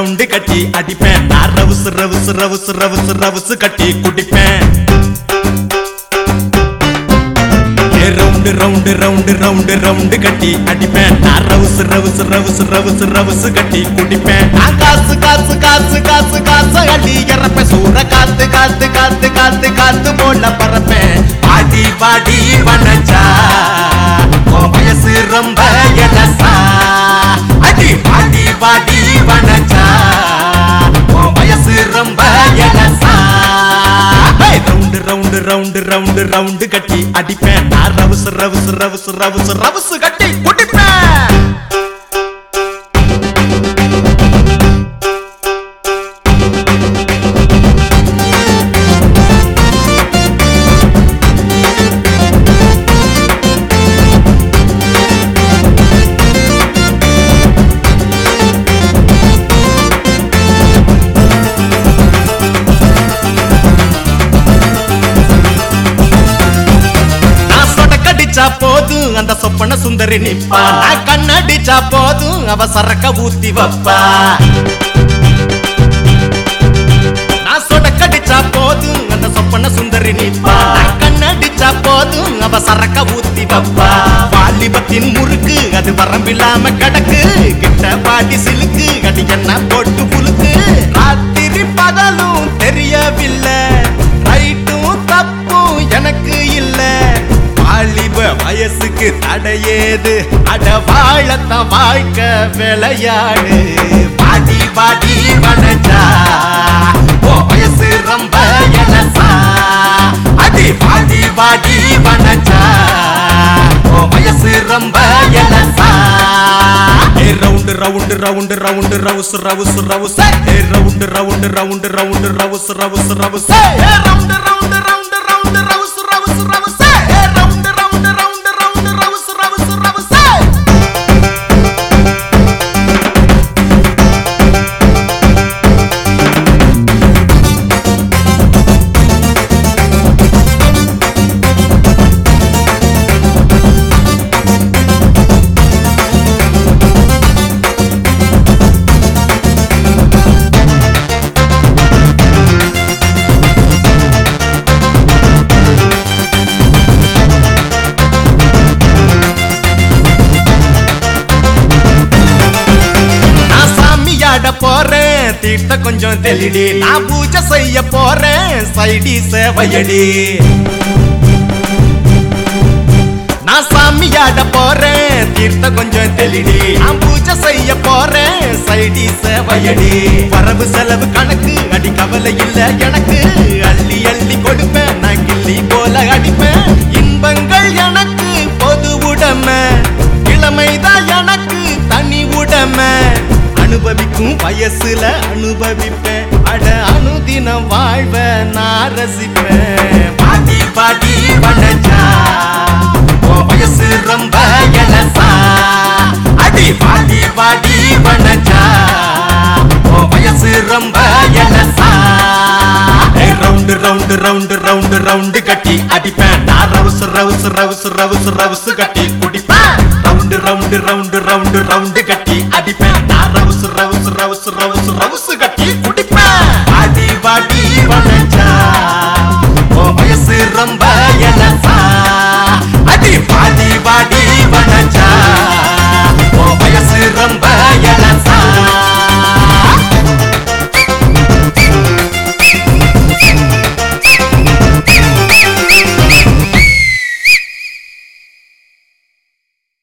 round கட்டி அடிப்பேன் நான் ரவுசு ரவுசு ரவுசு ரவுசு ரவுசு கட்டி குடிப்பேன் ஏ round round round round round கட்டி அடிப்பேன் நான் ரவுசு ரவுசு ரவுசு ரவுசு ரவுசு கட்டி குடிப்பேன் நான் காசு காசு காசு காசு காசு அடி இறப்பேன் சூற காத்து காத்து காத்து காத்து காத்து போல பறப்பேன் பாடி பாடி வனச்சா உன் வயசு ரொம்ப எலசா அடி பாடி பாடி வனச்சா உன் வயசு ரொம்ப எலசா ஏய், round round round round round கட்டி அடிப்பேன் நான் ரவுசு ரவுசு ரவுசு ரவுசு ரவுசு கட்டி குடிப்பேன் நான் சொடக்கடிச்சா போதும் அந்த சொப்பன சுந்தரி நிப்பா நான் கண்ணடிச்சா போதும் அவ சரக்க ஊத்தி வப்பா நான் சொடக்கடிச்சா போதும் அந்த சொப்பன சுந்தரி நிப்பா நான் கண்ணடிச்சா போதும் அவ சரக்க ஊத்தி வப்பா வாலிபத்தின் முறுக்கு அது வரம்பில்லாம கிடக்கு கிட்ட பாட்டி சிலுக்கு அடி என்ன போட்டு புழுக்கு ராத்திரி பகலும் தெரியவில்லை ரைட்டும் தப்பும் எனக்கு இல்ல வாலிப வயசுக்கு தடையேது அட வாழத்தான் வாழ்க்கை விளையாடு பாடி பாடி வனஜா ஓ வயசு ரொம்ப எலசா அடி பாடி பாடி வனஜா ஓ வயசு ரொம்ப எலசா ஏ ரவுண்டு ரவுண்டு ரவுண்டு ரவுண்டு ரவுசு ரவுசு ரவுசு ஏ ரவுண்டு ரவுண்டு ரவுண்டு ரவுண்டு ரவுசு ரவுசு ரவுசு ஏ ரவுண்டு ரவுண்டு ரவுண்டு ரவுண்டு ரவுசு ரவுசு ரவுசு ஏ ரவுண்டு ரவுண்டு ரவுண்டு ரவுண்டு ரவுசு ரவுசு ரவுசு நான் சாமியாட போறேன் தீர்த்த கொஞ்சம் தெளிடி நான் பூஜை செய்ய போறேன் சைடி சேவையடி நான் சாமியாட போறேன் தீர்த்த கொஞ்சம் தெளிடி நான் பூஜை செய்ய போறேன் சைடி சேவையடி வரவு செலவு கணக்கு அடி கவலை இல்ல எனக்கு அள்ளி அள்ளி கொடுப்பேன் நான் கிள்ளி போல அடிப்பேன் இன்பங்கள் எனக்கு பொது உடமை இளமைதான் எனக்கு தனி உடமை அனுபவிக்கும் வயசுல அனுபவிப்பேன் அட அனுதினம் வாழ்வ நான் ரசிப்பேன் பாட்டி பாட்டி வனஜா உன் வயசு ரொம்ப எலசா அடி பாட்டி பாட்டி வனஜா உன் வயசு ரொம்ப எலசா ஏய், round round round round round கட்டி அடிப்பேன் நான் ரவுசு ரவுசு ரவுசு ரவுசு ரவுசு கட்டி குடிப்பேன் round round round round round